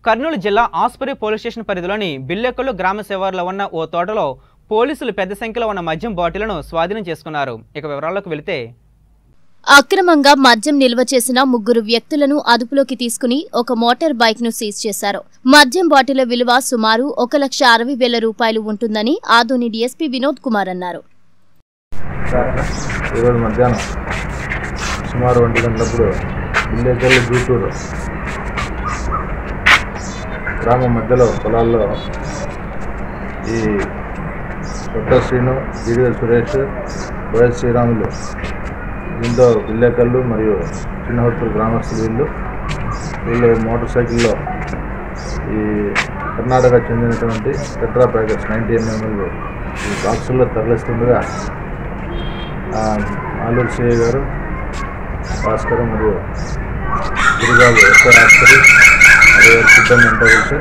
కర్నూలు జిల్లా Aspari police station పరిధిలోని బిల్లెక్కలు గ్రామ శివారులో ఉన్న ఓ తోటలో పోలీసులు పెద్ద సంఖ్యలో ఉన్న మద్యం బాటిళ్లను స్వాధీనం చేసుకున్నారు ఇక వివరాల్లోకి వెళితే అక్రమంగా మద్యం నిల్వ చేసిన ముగ్గురు వ్యక్తులను అదుపులోకి తీసుకుని ఒక మోటార్ బైక్ ను సీజ్ చేశారు మద్యం బాటిల విలువ సుమారు ఒక లక్ష అరవై వేల రూపాయలు ఉంటుందని ఆదోని డీఎస్పీ వినోద్ కుమార్ అన్నారు ఈరోజు మధ్యాహ్నం సుమారు ఒంటి గంటలప్పుడు బిల్లేకల్లి గూటూరు గ్రామం మధ్యలో పొలాల్లో ఈ కొత్త శ్రీను గిడిగ సురేష్ వైఎస్ శ్రీరాములు దీంతో బిల్లేకల్లు మరియు చిన్నహొత్తూరు గ్రామస్తులు వీళ్ళు వీళ్ళు మోటార్ సైకిల్లో ఈ కర్ణాటక చెందినటువంటి టెట్రా ప్యాకెట్స్ నైంటీ ఎంఎంఎల్ ఈ బాక్సుల్లో తరలిస్తుండగా ఆ, ఆలూరు సిఐ గారు భాస్కర్ మరియు గురుగారు ఎస్ఐ ఆస్కరి మరియు వారి సిబ్బంది అంతా కలిసి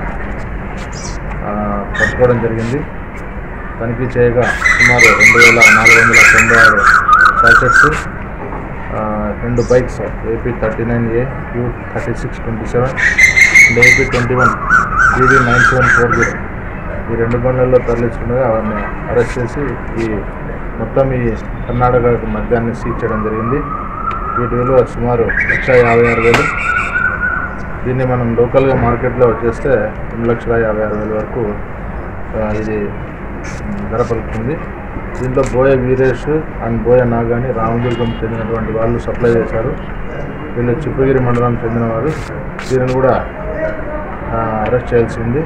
ఆ, పట్టుకోవడం జరిగింది తనిఖీ చేయగా సుమారు రెండు వేల నాలుగు వందల తొంభై ఆరు ప్యాకెట్స్ ఆ, రెండు bikes AP thirty nine A Q thirty six twenty seven and AP twenty one GD nine seven four zero ఈ రెండు బండ్లలో తరలిస్తుండగా వారిని అరెస్ట్ చేసి ఈ మొత్తం ఈ కర్ణాటక మద్యాన్ని సీజ్ చేయడం జరిగింది వీటి విలువ సుమారు లక్ష యాభై ఆరు వేలు దీన్ని మనం లోకల్గా మార్కెట్లో వచ్చేస్తే రెండు లక్షల యాభై ఆరు వేల వరకు ఆ, ఇది మ్, ధర పలుకుతుంది దీంట్లో బోయ వీరేష్ అండ్ బోయ నాగాని రామదుర్గం చెందినటువంటి వాళ్ళు సప్లై చేశారు వీళ్ళు చిప్పగిరి మండలం చెందినవారు దీనిని కూడా ఆ, అరెస్ట్ చేయాల్సి ఉంది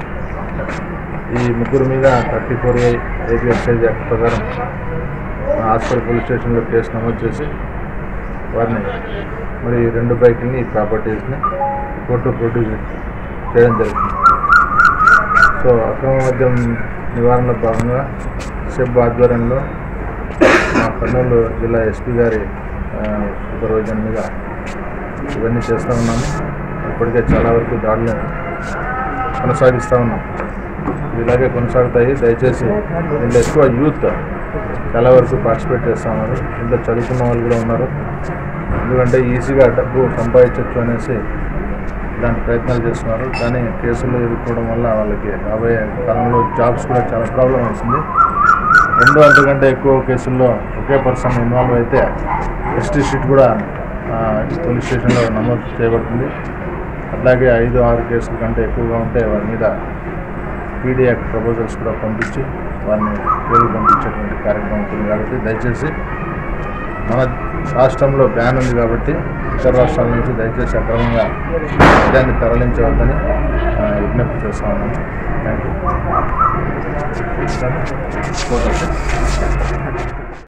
ఈ ముగ్గురు మీద thirty four A AP excise act ప్రకారం హాస్పిటల్ పోలీస్ స్టేషన్లో కేసు నమోదు చేసి వారిని మరి ఈ రెండు బైక్ని ఈ ప్రాపర్టీస్ని కోర్టు ప్రొడ్యూస్ చేయడం జరుగుతుంది సో అక్రమ మద్యం నివారణలో భాగంగా సెబ్ ఆధ్వర్యంలో మా కర్నూలు జిల్లా ఎస్పీ గారి ఆ, సూపర్వైజన్ మీద ఇవన్నీ చేస్తూ ఉన్నాము ఇప్పటికే చాలా వరకు దాడులు కొనసాగిస్తూ ఉన్నాం ఇవి ఇలాగే కొనసాగుతాయి దయచేసి దీంట్లో ఎక్కువ యూత్ చాలా వరకు పార్టిసిపేట్ చేస్తూ ఉన్నారు దీంట్లో చదువుకున్న వాళ్ళు కూడా ఉన్నారు ఎందుకంటే ఈజీగా డబ్బు సంపాదించవచ్చు అనేసి ఇలాంటి ప్రయత్నాలు చేస్తున్నారు కానీ కేసులు ఎదుర్కోవడం వల్ల వాళ్ళకి రాబోయే కాలంలో జాబ్స్ కూడా చాలా ప్రాబ్లం అవుతుంది రెండు అంతకంటే ఎక్కువ కేసుల్లో ఒకే పర్సన్ ఇన్వాల్వ్ అయితే ఎస్టీ షీట్ కూడా ఆ, పోలీస్ స్టేషన్లో నమోదు చేయబడుతుంది అట్లాగే ఐదు ఆరు కేసుల కంటే ఎక్కువగా ఉంటే వారి మీద పీడీ యాక్ట్ ప్రపోజల్స్ కూడా పంపించి వారిని జైలు పంపించేటువంటి కార్యక్రమం ఉంటుంది కాబట్టి దయచేసి మన రాష్ట్రంలో బ్యాన్ ఉంది కాబట్టి ఇతర రాష్ట్రాల నుంచి దయచేసి అక్రమంగా దాన్ని తరలించవద్దని ఆ, విజ్ఞప్తి చేస్తా ఉన్నాను థ్యాంక్ యూ